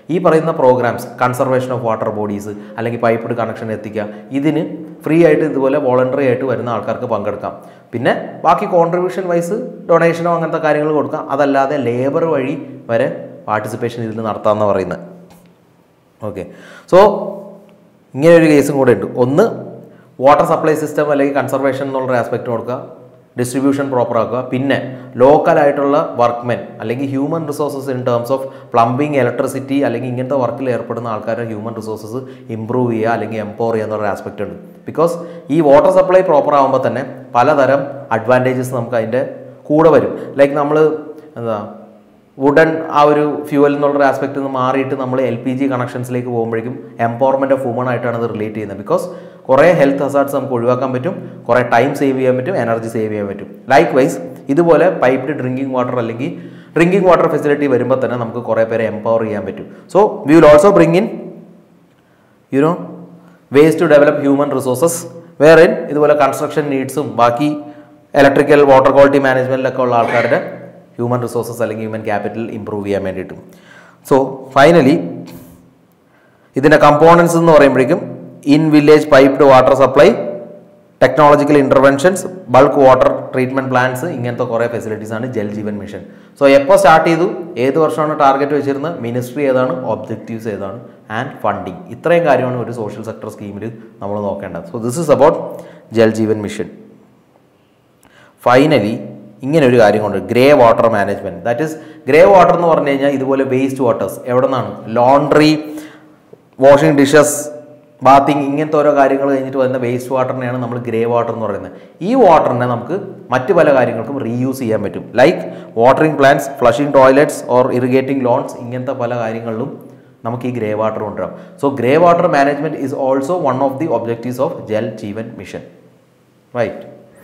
ഈ പറയുന്ന programmes conservation of water bodies അല്ലെങ്കിൽ പൈപ്പ്ഡ് കണക്ഷൻ എത്തിക്കുക ഇതിന് ഫ്രീ ആയിട്ട് ഇതുപോലെ വോളണ്ടറി ആയിട്ട് വരുന്ന ആൾക്കാർക്ക് പങ്കെടുക്കാം പിന്നെ ബാക്കി കോൺട്രിബ്യൂഷൻ വൈസ് ഡൊണേഷനോ അങ്ങനത്തെ കാര്യങ്ങൾ കൊടുക്കാം അതല്ലാതെ ലേബർ വഴി വരെ പാർട്ടിസിപ്പേഷൻ ഇതിൽ നടത്താമെന്ന് പറയുന്നത് ഓക്കെ സോ ഇങ്ങനെ ഒരു കേസും കൂടെ ഉണ്ട് ഒന്ന് വാട്ടർ സപ്ലൈ സിസ്റ്റം അല്ലെങ്കിൽ കൺസർവേഷൻ എന്നുള്ളൊരു ആസ്പെക്റ്റ് കൊടുക്കുക ഡിസ്ട്രിബ്യൂഷൻ പ്രോപ്പർ ആക്കുക പിന്നെ ലോക്കലായിട്ടുള്ള വർക്ക്മെൻ അല്ലെങ്കിൽ human resources in terms of plumbing electricity അല്ലെങ്കിൽ ഇങ്ങനത്തെ വർക്കിൽ ഏർപ്പെടുന്ന ആൾക്കാരുടെ ഹ്യൂമൻ റിസോഴ്സസ് ഇമ്പ്രൂവ് ചെയ്യുക അല്ലെങ്കിൽ എംപവർ ചെയ്യുക എന്നുള്ള ആസ്പെക്റ്റ് ഉണ്ട് ബിക്കോസ് ഈ വാട്ടർ സപ്ലൈ പ്രോപ്പർ ആകുമ്പോൾ തന്നെ പലതരം അഡ്വാൻറ്റേജസ് നമുക്ക് അതിൻ്റെ കൂടെ വരും ലൈക്ക് നമ്മൾ എന്താ വുഡൻ ആ ഒരു ഫ്യൂവൽ എന്നുള്ളൊരു ആസ്പെക്റ്റിൽ നിന്ന് മാറിയിട്ട് നമ്മൾ എൽ പി ജി കണക്ഷൻസിലേക്ക് പോകുമ്പോഴേക്കും എംപവർമെൻറ്റ് ഓഫ് വുമൺ ആയിട്ടാണ് ഇത് റിലേറ്റ് ചെയ്യുന്നത് ബിക്കോസ് കുറേ ഹെൽത്ത് ഹസാർഡ്സ് നമുക്ക് ഒഴിവാക്കാൻ പറ്റും കുറേ ടൈം സേവ് ചെയ്യാൻ പറ്റും എനർജി സേവ് ചെയ്യാൻ പറ്റും ലൈക്ക് വൈസ് ഇതുപോലെ പൈപ്ഡ് ഡ്രിങ്കിങ് വാട്ടർ അല്ലെങ്കിൽ ഡ്രിങ്കിങ് വാട്ടർ ഫെസിലിറ്റി വരുമ്പോൾ തന്നെ നമുക്ക് കുറേ പേരെ എംപവർ ചെയ്യാൻ പറ്റും so we will also bring in you know ways to develop human resources വേറെ ഇതുപോലെ കൺസ്ട്രക്ഷൻ നീഡ്സും ബാക്കി ഇലക്ട്രിക്കൽ വാട്ടർ ക്വാളിറ്റി മാനേജ്മെൻറ്റിലൊക്കെ ഉള്ള ആൾക്കാരുടെ ഹ്യൂമൻ റിസോഴ്സസ് അല്ലെങ്കിൽ ഹ്യൂമൻ ക്യാപിറ്റൽ ഇമ്പ്രൂവ് ചെയ്യാൻ വേണ്ടിയിട്ടും സോ ഫൈനലി ഇതിൻ്റെ കമ്പോണൻസ് എന്ന് പറയുമ്പോഴേക്കും in village piped water supply technological interventions bulk water treatment plants ഇങ്ങനത്തെ കുറേ ഫെസിലിറ്റീസ് ആണ് ജൽ ജീവൻ മിഷൻ സോ എപ്പോൾ സ്റ്റാർട്ട് ചെയ്തു ഏത് വർഷമാണ് ടാർഗറ്റ് വെച്ചിരുന്നത് മിനിസ്ട്രി ഏതാണ് ഒബ്ജക്റ്റീവ്സ് ഏതാണ് ആൻഡ് ഫണ്ടിങ് ഇത്രയും കാര്യമാണ് ഒരു സോഷ്യൽ സെക്ടർ സ്കീമിൽ നമ്മൾ നോക്കേണ്ടത് so this is about Jal Jeevan mission finally ഇങ്ങനെ ഒരു കാര്യം കൊണ്ട് grey water management that is grey water എന്ന് പറഞ്ഞു കഴിഞ്ഞാൽ ഇതുപോലെ വേസ്റ്റ് വാട്ടേഴ്സ് എവിടെ നിന്നാണ് ലോണ്ട്രി വാഷിംഗ് ഡിഷസ് ബാത്തിങ് ഇങ്ങനത്തെ ഓരോ കാര്യങ്ങൾ കഴിഞ്ഞിട്ട് വരുന്ന വേസ്റ്റ് വാട്ടറിനെയാണ് നമ്മൾ ഗ്രേ വാട്ടർ എന്ന് പറയുന്നത് ഈ വാട്ടറിനെ നമുക്ക് മറ്റ് പല കാര്യങ്ങൾക്കും റീയൂസ് ചെയ്യാൻ പറ്റും like watering plants flushing toilets or irrigating lawns ഇങ്ങനത്തെ പല കാര്യങ്ങളിലും നമുക്ക് ഈ ഗ്രേ വാട്ടർ കൊണ്ടുവരാം so grey water management is also one of the objectives of Jal Jeevan mission right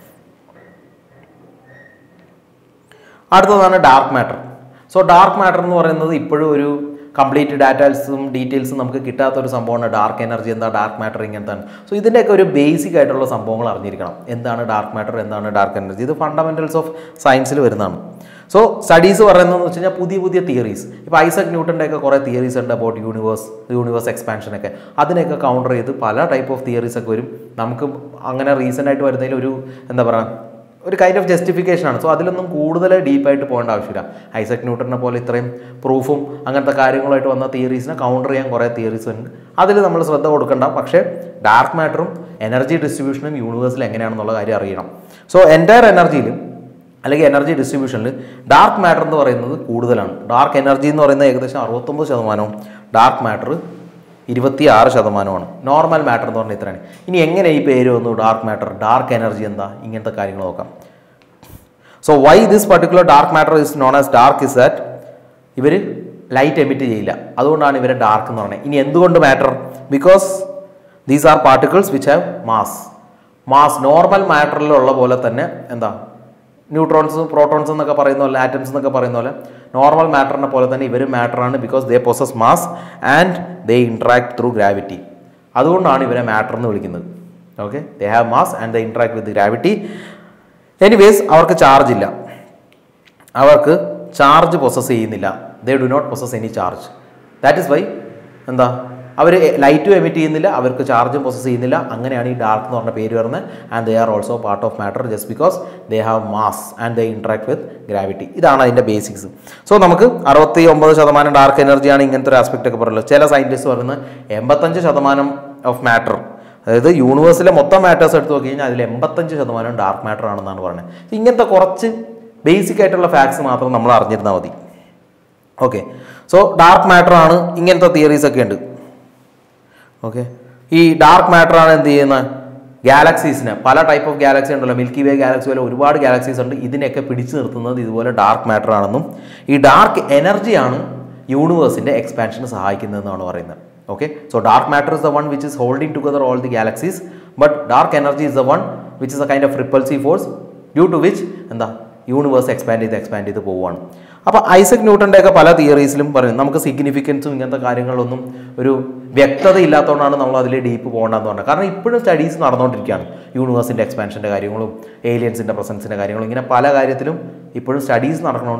അടുത്തതാണ് dark matter so dark matter എന്ന് പറയുന്നത് ഇപ്പോഴും ഒരു കംപ്ലീറ്റ് ഡാറ്റാസും ഡീറ്റെയിൽസും നമുക്ക് കിട്ടാത്ത ഒരു സംഭവമാണ് ഡാർക്ക് എനർജി എന്താ ഡാർക്ക് മാറ്റർ ഇങ്ങനത്തെ സോ ഇതിൻ്റെയൊക്കെ ഒരു ബേസിക് ആയിട്ടുള്ള സംഭവങ്ങൾ അറിഞ്ഞിരിക്കണം എന്താണ് ഡാർക്ക് മാറ്റർ എന്താണ് ഡാർക്ക് എനർജി ഇത് ഫണ്ടമെൻറ്റൽസ് ഓഫ് സയൻസിൽ വരുന്നതാണ് സോ സ്റ്റഡീസ് പറയുന്നതെന്ന് വെച്ച് കഴിഞ്ഞാൽ പുതിയ പുതിയ തിയറീസ് ഇപ്പോൾ ഐസക് ന്യൂട്ടൻ്റെ ഒക്കെ കുറേ തിയറീസ് ഉണ്ട് അബൌട്ട് യൂണിവേഴ്സ് യൂണിവേഴ്സ് എക്സ്പാൻഷനൊക്കെ അതിനെയൊക്കെ കൗണ്ടർ ചെയ്ത് പല ടൈപ്പ് ഓഫ് തിയറീസ് ഒക്കെ വരും നമുക്ക് അങ്ങനെ റീസെൻ്റ് ആയിട്ട് വരുന്നതിൽ ഒരു എന്താ പറയുക ഒരു കൈൻഡ് ഓഫ് ജസ്റ്റിഫിക്കേഷൻ ആണ് സോ അതിലൊന്നും കൂടുതൽ ഡീപ്പായിട്ട് പോകേണ്ട ആവശ്യമില്ല ഐസക് ന്യൂട്ടനെ പോലെ ഇത്രയും പ്രൂഫും അങ്ങനത്തെ കാര്യങ്ങളായിട്ട് വന്ന തിയറീസിനെ കൗണ്ടർ ചെയ്യാൻ കുറേ തിയറീസ് ഉണ്ട് അതിൽ നമ്മൾ ശ്രദ്ധ കൊടുക്കണ്ട പക്ഷേ ഡാർക്ക് മാറ്ററും എനർജി ഡിസ്ട്രിബ്യൂഷനും യൂണിവേഴ്സിൽ എങ്ങനെയാണെന്നുള്ള കാര്യം അറിയണം സോ എൻറ്റയർ എനർജിയിലും അല്ലെങ്കിൽ എനർജി ഡിസ്ട്രിബ്യൂഷനിൽ ഡാർക്ക് മാറ്റർ എന്ന് പറയുന്നത് കൂടുതലാണ് ഡാർക്ക് എനർജി എന്ന് പറയുന്നത് ഏകദേശം അറുപത്തൊമ്പത് ശതമാനവും ഡാർക്ക് മാറ്റർ ഇരുപത്തി ആറ് ശതമാനമാണ് നോർമൽ മാറ്റർ എന്ന് പറഞ്ഞാൽ ഇത്രയാണ് ഇനി എങ്ങനെ ഈ പേര് വന്നു ഡാർക്ക് മാറ്റർ ഡാർക്ക് എനർജി എന്താ ഇങ്ങനത്തെ കാര്യങ്ങൾ നോക്കാം so why this particular dark matter is known as dark is that ഇവർ ലൈറ്റ് എമിറ്റ് ചെയ്യില്ല അതുകൊണ്ടാണ് ഇവരെ ഡാർക്ക് എന്ന് പറയുന്നത് ഇനി എന്തുകൊണ്ട് matter because these are particles which have mass mass normal മാറ്ററിലുള്ള പോലെ തന്നെ എന്താ ന്യൂട്രോൺസ് പ്രോട്ടോൺസ് എന്നൊക്കെ പറയുന്ന പോലെ ആറ്റംസ് എന്നൊക്കെ പറയുന്ന പോലെ നോർമൽ മാറ്ററിനെ പോലെ തന്നെ ഇവരും മാറ്ററാണ് because they possess mass and they interact through gravity അതുകൊണ്ടാണ് ഇവരെ മാറ്റർ എന്ന് വിളിക്കുന്നത് okay they have mass and they interact with gravity anyways അവർക്ക് ചാർജ് ഇല്ല അവർക്ക് ചാർജ് പൊസസ് ചെയ്യുന്നില്ല they do not possess any charge that is why എന്താ അവർ ലൈറ്റും എമിറ്റ് ചെയ്യുന്നില്ല അവർക്ക് ചാർജും പൊസസ് ചെയ്യുന്നില്ല അങ്ങനെയാണ് ഈ ഡാർക്ക് എന്ന് പറഞ്ഞ പേര് വരുന്നത് and they are also part of matter just because they have mass and they interact with gravity ഇതാണ് അതിൻ്റെ ബേസിക്സ് സോ നമുക്ക് അറുപത്തി ഒമ്പത് ശതമാനം ഡാർക്ക് എനർജിയാണ് ഇങ്ങനത്തെ ഒരു ആസ്പെക്റ്റ് ഒക്കെ പറയുന്നത് ചില സയൻറ്റിസ്റ്റ് പറയുന്നത് എൺപത്തഞ്ച് ശതമാനം ഓഫ് മാറ്റർ അതായത് യൂണിവേഴ്സിലെ മൊത്തം മാറ്റേഴ്സ് എടുത്ത് നോക്കി കഴിഞ്ഞാൽ അതിൽ എൺപത്തഞ്ച് ശതമാനം ഡാർക്ക് മാറ്റർ ആണെന്നാണ് പറയുന്നത് ഇങ്ങനത്തെ കുറച്ച് ബേസിക് ആയിട്ടുള്ള ഫാക്ട്സ് മാത്രം നമ്മൾ അറിഞ്ഞിരുന്നാൽ മതി ഓക്കെ സോ ഡാർക്ക് മാറ്റർ ആണ് ഇങ്ങനത്തെ തിയറീസ് ഒക്കെ ഉണ്ട് ഓക്കെ ഈ ഡാർക്ക് മാറ്റർ ആണ് എന്ത് ചെയ്യുന്നത് ഗാലക്സീസിനെ പല ടൈപ്പ് ഓഫ് ഗാലക്സി ഉണ്ടല്ലോ മിൽക്കി വേ ഗാലക്സി പോലെ ഒരുപാട് ഗാലക്സീസ് ഉണ്ട് ഇതിനെയൊക്കെ പിടിച്ചു നിർത്തുന്നത് ഇതുപോലെ ഡാർക്ക് മാറ്റർ ആണെന്നും ഈ ഡാർക്ക് എനർജിയാണ് യൂണിവേഴ്സിൻ്റെ എക്സ്പാൻഷന് സഹായിക്കുന്നതെന്നാണ് പറയുന്നത് okay so dark matter is the one which is holding together all the galaxies but dark energy is the one which is a kind of repulsive force due to which എന്താ universe expand ചെയ്ത് expand ചെയ്ത് പോവുകയാണ് അപ്പോൾ ഐസക് ന്യൂട്ടൻ്റെ ഒക്കെ പല തിയറീസിലും പറയും നമുക്ക് സിഗ്നിഫിക്കൻസും ഇങ്ങനത്തെ കാര്യങ്ങളൊന്നും ഒരു വ്യക്തത ഇല്ലാത്തതുകൊണ്ടാണ് നമ്മൾ അതിൽ ഡീപ്പ് പോകേണ്ടതെന്ന് പറഞ്ഞത് കാരണം ഇപ്പോഴും സ്റ്റഡീസ് നടന്നുകൊണ്ടിരിക്കുകയാണ് യൂണിവേഴ്സിൻ്റെ എക്സ്പാൻഷൻ്റെ കാര്യങ്ങളും ഏലിയൻസിൻ്റെ പ്രസൻസിൻ്റെ കാര്യങ്ങളും ഇങ്ങനെ പല കാര്യത്തിലും ഇപ്പോഴും സ്റ്റഡീസ് നടക്കണോണ്ട്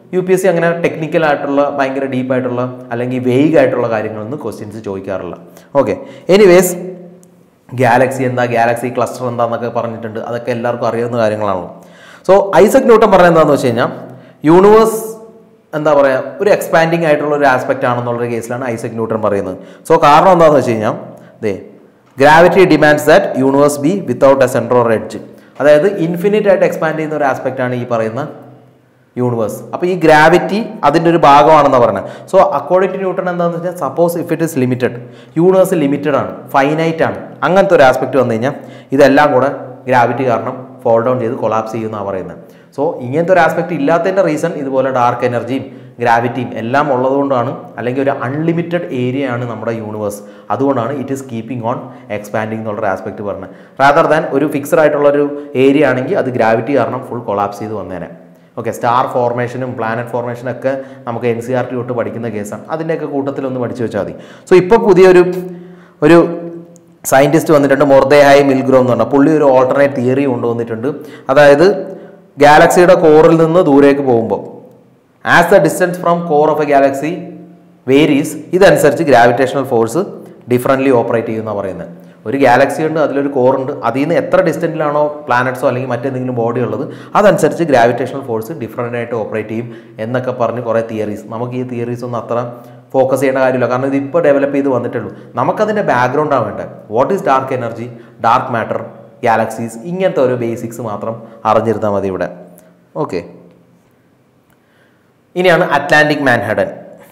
യു പി എസ് സി അങ്ങനെ ടെക്നിക്കൽ ആയിട്ടുള്ള ഭയങ്കര ഡീപ്പായിട്ടുള്ള അല്ലെങ്കിൽ വെയ്ഗ് ആയിട്ടുള്ള കാര്യങ്ങളൊന്നും ക്വസ്റ്റ്യൻസ് ചോദിക്കാറില്ല ഓക്കെ എനിവേസ് ഗാലക്സി എന്താ ഗാലക്സി ക്ലസ്റ്റർ എന്താന്നൊക്കെ പറഞ്ഞിട്ടുണ്ട് അതൊക്കെ എല്ലാവർക്കും അറിയാവുന്ന കാര്യങ്ങളാണല്ലോ സോ ഐസക് ന്യൂട്ടൺ പറഞ്ഞത് എന്താണെന്ന് വെച്ച് കഴിഞ്ഞാൽ യൂണിവേഴ്സ് എന്താ പറയുക ഒരു എക്സ്പാൻഡിങ് ആയിട്ടുള്ള ഒരു ആസ്പെക്റ്റ് ആണെന്നുള്ള കേസിലാണ് ഐസക് ന്യൂട്ടൺ പറയുന്നത് സോ കാരണം എന്താണെന്ന് വെച്ച് കഴിഞ്ഞാൽ the gravity demands that universe be without a central or edge അതായത് ഇൻഫിനിറ്റ് ആയിട്ട് എക്സ്പാൻഡ് ചെയ്യുന്ന ഒരു ആസ്പെക്റ്റ് ആണ് ഈ പറയുന്ന യൂണിവേഴ്സ് അപ്പോൾ ഈ ഗ്രാവിറ്റി അതിൻ്റെ ഒരു ഭാഗമാണെന്ന് പറയുന്നത് സോ അക്കോർഡിംഗ് ടു ന്യൂട്ടൺ എന്താണെന്ന് വെച്ചാൽ suppose if it is limited universe limited ആണ് ഫൈനൈറ്റ് ആണ് അങ്ങനത്തെ ഒരു ആസ്പെക്ട് വന്നു കഴിഞ്ഞാൽ ഇതെല്ലാം കൂടെ ഗ്രാവിറ്റി കാരണം ഫോൾ ഡൗൺ ചെയ്ത് കൊളാപ്സ് ചെയ്യുമെന്നാണ് പറയുന്നത് സോ ഇങ്ങനത്തെ ഒരു ആസ്പെക്ട് ഇല്ലാത്തതിൻ്റെ റീസൺ ഇതുപോലെ ഡാർക്ക് എനർജിയും ഗ്രാവിറ്റിയും എല്ലാം ഉള്ളതുകൊണ്ടാണ് അല്ലെങ്കിൽ ഒരു അൺലിമിറ്റഡ് ഏരിയ ആണ് നമ്മുടെ യൂണിവേഴ്സ് അതുകൊണ്ടാണ് it is keeping on expanding എന്നുള്ളൊരു ആസ്പെക്ട് പറഞ്ഞത് റാദർ ദാൻ ഒരു ഫിക്സഡ് ആയിട്ടുള്ള ഒരു ഏരിയ ആണെങ്കിൽ അത് ഗ്രാവിറ്റി കാരണം ഫുൾ കൊളാപ്സ് ചെയ്ത് വന്നേനെ ഓക്കെ സ്റ്റാർ ഫോർമേഷനും പ്ലാനറ്റ് ഫോർമേഷനും ഒക്കെ നമുക്ക് എൻ സി ആർ ടി തൊട്ട് പഠിക്കുന്ന കേസാണ് അതിൻ്റെയൊക്കെ കൂട്ടത്തിലൊന്ന് പഠിച്ചു വെച്ചാൽ മതി സോ ഇപ്പോൾ പുതിയൊരു ഒരു സയൻറ്റിസ്റ്റ് വന്നിട്ടുണ്ട് മൊർദേഹായ് മിൽഗ്രോ എന്ന് പറഞ്ഞാൽ പുള്ളി ഒരു ഓൾട്ടർനേറ്റ് തിയറി കൊണ്ടുവന്നിട്ടുണ്ട് അതായത് ഗാലക്സിയുടെ കോറിൽ നിന്ന് ദൂരേക്ക് പോകുമ്പോൾ as the distance from core of a galaxy varies ഇതനുസരിച്ച് ഗ്രാവിറ്റേഷണൽ ഫോഴ്സ് ഡിഫറൻ്റ്ലി ഓപ്പറേറ്റ് ചെയ്യുമെന്നാണ് പറയുന്നത് ഒരു ഗാലക്സി ഉണ്ട് അതിലൊരു കോർ ഉണ്ട് അതിൽ നിന്ന് എത്ര ഡിസ്റ്റൻറ്റിലാണോ പ്ലാനറ്റ്സോ അല്ലെങ്കിൽ മറ്റെന്തെങ്കിലും ബോഡി ഉള്ളത് അതനുസരിച്ച് ഗ്രാവിറ്റേഷണൽ ഫോഴ്സ് ഡിഫറൻ്റ് ആയിട്ട് ഓപ്പറേറ്റ് ചെയ്യും എന്നൊക്കെ പറഞ്ഞ് കുറേ തിയറീസ് നമുക്ക് ഈ തിയറീസ് ഒന്നും അത്ര ഫോക്കസ് ചെയ്യേണ്ട കാര്യമില്ല കാരണം ഇത് ഇപ്പോൾ ഡെവലപ്പ് ചെയ്ത് വന്നിട്ടുള്ളൂ നമുക്കതിൻ്റെ ബാക്ക്ഗ്രൗണ്ടാണ് വേണ്ടത് what is dark energy dark matter galaxies ഇങ്ങനത്തെ ഒരു ബേസിക്സ് മാത്രം അറിഞ്ഞിരുന്നാൽ മതി ഇവിടെ ഓക്കെ ഇനിയാണ് അറ്റ്ലാന്റിക് മാൻഹഡൻ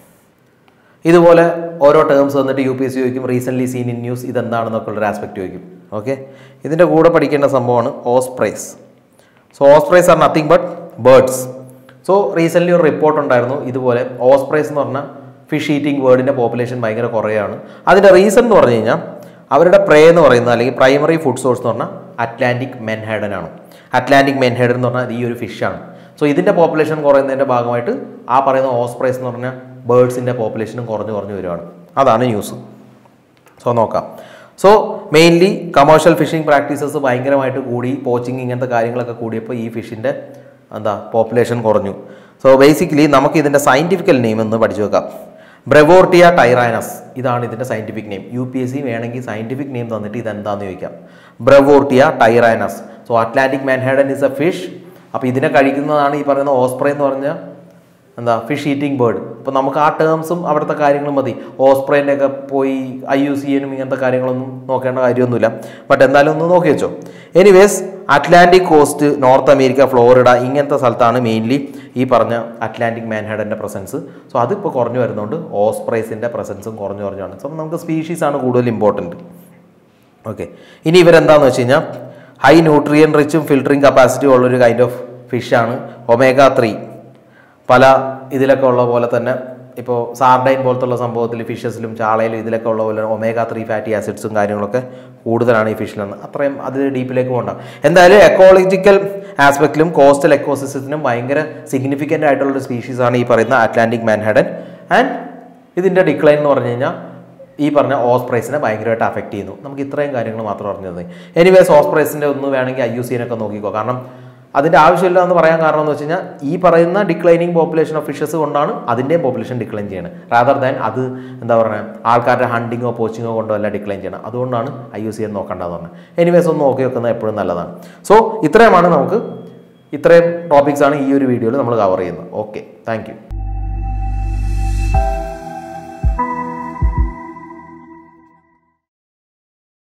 ഇതുപോലെ ഓരോ ടേംസ് വന്നിട്ട് യു പി എസ് സി ചോദിക്കും റീസെൻ്റ്ലി സീൻ ഇൻ ന്യൂസ് ഇതെന്താണെന്നൊക്കെ ഉള്ളൊരു ആസ്പെക്ട് ചോദിക്കും ഓക്കെ ഇതിൻ്റെ കൂടെ പഠിക്കേണ്ട സംഭവമാണ് ospreys so ospreys are nothing but birds so recently ഒരു റിപ്പോർട്ട് ഉണ്ടായിരുന്നു ഇതുപോലെ ഓസ്പ്രൈസ് എന്ന് പറഞ്ഞാൽ ഫിഷ് ഈറ്റിംഗ് വേർഡിൻ്റെ പോപ്പുലേഷൻ ഭയങ്കര കുറയാണ് അതിൻ്റെ റീസൺ എന്ന് പറഞ്ഞു കഴിഞ്ഞാൽ അവരുടെ പ്രേ എന്ന് പറയുന്നത് അല്ലെങ്കിൽ പ്രൈമറി ഫുഡ് സോഴ്സ് എന്ന് പറഞ്ഞാൽ അറ്റ്ലാന്റിക് മെൻഹേഡൻ ആണ് അറ്റ്ലാന്റിക് മെൻഹേഡൻ എന്ന് പറഞ്ഞാൽ ഈ ഒരു ഫിഷാണ് സോ ഇതിൻ്റെ പോപ്പുലേഷൻ കുറയുന്നതിൻ്റെ ഭാഗമായിട്ട് ആ പറയുന്ന ഓസ്പ്രൈസ് എന്ന് പറഞ്ഞാൽ ബേർഡ്സിൻ്റെ പോപ്പുലേഷനും കുറഞ്ഞു കുറഞ്ഞു വരുവാണ് അതാണ് ന്യൂസ് സോ നോക്കാം so mainly commercial fishing practices ഭയങ്കരമായിട്ട് കൂടി പോച്ചിങ് ഇങ്ങനത്തെ കാര്യങ്ങളൊക്കെ കൂടിയപ്പോൾ ഈ ഫിഷിൻ്റെ എന്താ പോപ്പുലേഷൻ കുറഞ്ഞു സോ ബേസിക്കലി നമുക്ക് ഇതിൻ്റെ സയൻറ്റിഫിക്കൽ നെയിം എന്ന് പഠിച്ചു വെക്കാം ബ്രെവോർട്ടിയ ടൈറാനസ് ഇതാണ് ഇതിൻ്റെ scientific name U P S C വേണമെങ്കിൽ സയൻറ്റിഫിക് നെയിം തന്നിട്ട് ഇതെന്താണെന്ന് ചോദിക്കാം Brevoortia tyrannus so Atlantic menhaden is a fish അപ്പോൾ ഇതിനെ കഴിക്കുന്നതാണ് ഈ പറയുന്ന ഓസ്പ്രേ എന്ന് പറഞ്ഞ എന്താ ഫിഷ് ഈറ്റിംഗ് ബേർഡ് അപ്പോൾ നമുക്ക് ആ ടേംസും അവിടുത്തെ കാര്യങ്ങളും മതി ഓസ്പ്രേൻ്റെ ഒക്കെ പോയി ഐ യു സി എനും ഇങ്ങനത്തെ കാര്യങ്ങളൊന്നും നോക്കേണ്ട കാര്യമൊന്നുമില്ല ബട്ട് എന്തായാലും ഒന്ന് നോക്കി വെച്ചോ anyways Atlantic coast North America Florida ഇങ്ങനത്തെ സ്ഥലത്താണ് മെയിൻലി ഈ പറഞ്ഞ അറ്റ്ലാന്റിക് മാൻഹെഡൻ്റെ പ്രസൻസ് സോ അതിപ്പോൾ കുറഞ്ഞു വരുന്നതുകൊണ്ട് ഓസ്പ്രൈസിൻ്റെ പ്രസൻസും കുറഞ്ഞു കുറഞ്ഞാണ് സോ നമുക്ക് സ്പീഷീസ് ആണ് കൂടുതൽ ഇമ്പോർട്ടൻറ്റ് ഓക്കെ ഇനി ഇവരെന്താണെന്ന് വെച്ച് കഴിഞ്ഞാൽ ഹൈ ന്യൂട്രിയൻ റിച്ചും ഫിൽറ്ററിങ് കപ്പാസിറ്റി ഉള്ളൊരു കൈൻഡ് ഓഫ് ഫിഷാണ് ഒമേഗ ത്രീ പല ഇതിലൊക്കെ ഉള്ള പോലെ തന്നെ ഇപ്പോൾ സാർഡൈൻ പോലത്തുള്ള സംഭവത്തിൽ ഫിഷസിലും ചാളയിലും ഇതിലൊക്കെ ഉള്ള പോലെ ഒമേഗ ത്രീ ഫാറ്റി ആസിഡ്സും കാര്യങ്ങളൊക്കെ കൂടുതലാണ് ഈ ഫിഷിലെന്ന് അത്രയും അത് ഡീപ്പിലേക്ക് പോകണ്ട എന്തായാലും എക്കോളജിക്കൽ ആസ്പെക്റ്റിലും കോസ്റ്റൽ എക്കോസിസ്റ്റത്തിനും ഭയങ്കര സിഗ്നിഫിക്കൻ്റ് ആയിട്ടുള്ള ഒരു സ്പീഷീസാണ് ഈ പറയുന്ന അറ്റ്ലാന്റിക് മാൻഹഡൻ ആൻഡ് ഇതിൻ്റെ ഡിക്ലൈൻ എന്ന് പറഞ്ഞു കഴിഞ്ഞാൽ ഈ പറഞ്ഞ ഓസ് പ്രൈസിനെ ഭയങ്കരമായിട്ട് അഫക്റ്റ് ചെയ്യുന്നു നമുക്ക് ഇത്രയും കാര്യങ്ങൾ മാത്രം അറിഞ്ഞത് എനിവേസ് ഓസ് പ്രൈസിൻ്റെ ഒന്ന് വേണമെങ്കിൽ ഐ യു സിനൊക്കെ നോക്കിക്കോ കാരണം അതിൻ്റെ ആവശ്യമില്ല എന്ന് പറയാൻ കാരണം എന്ന് വെച്ച് കഴിഞ്ഞാൽ ഈ പറയുന്ന ഡിക്ലൈനിങ് പോപ്പുലേഷൻ ഓഫ് ഫിഷസ് കൊണ്ടാണ് അതിൻ്റെയും പോപ്പുലേഷൻ ഡിക്ലൈൻ ചെയ്യുന്നത് റാദർ ദാൻ അത് എന്താ പറയുക ആൾക്കാരുടെ ഹണ്ടിങ്ങോ പോച്ചിങ്ങോ കൊണ്ടോ അല്ല ഡിക്ലൈൻ ചെയ്യണം അതുകൊണ്ടാണ് ഐ യു സി എന്ന് നോക്കേണ്ടതെന്ന് പറഞ്ഞത് എനിവേസ് ഒന്ന് നോക്കി വെക്കുന്നത് എപ്പോഴും നല്ലതാണ് സോ ഇത്രയുമാണ് നമുക്ക് ഇത്രയും ടോപ്പിക്സ് ആണ് ഈ ഒരു വീഡിയോയിൽ നമ്മൾ കവർ ചെയ്യുന്നത് ഓക്കെ താങ്ക്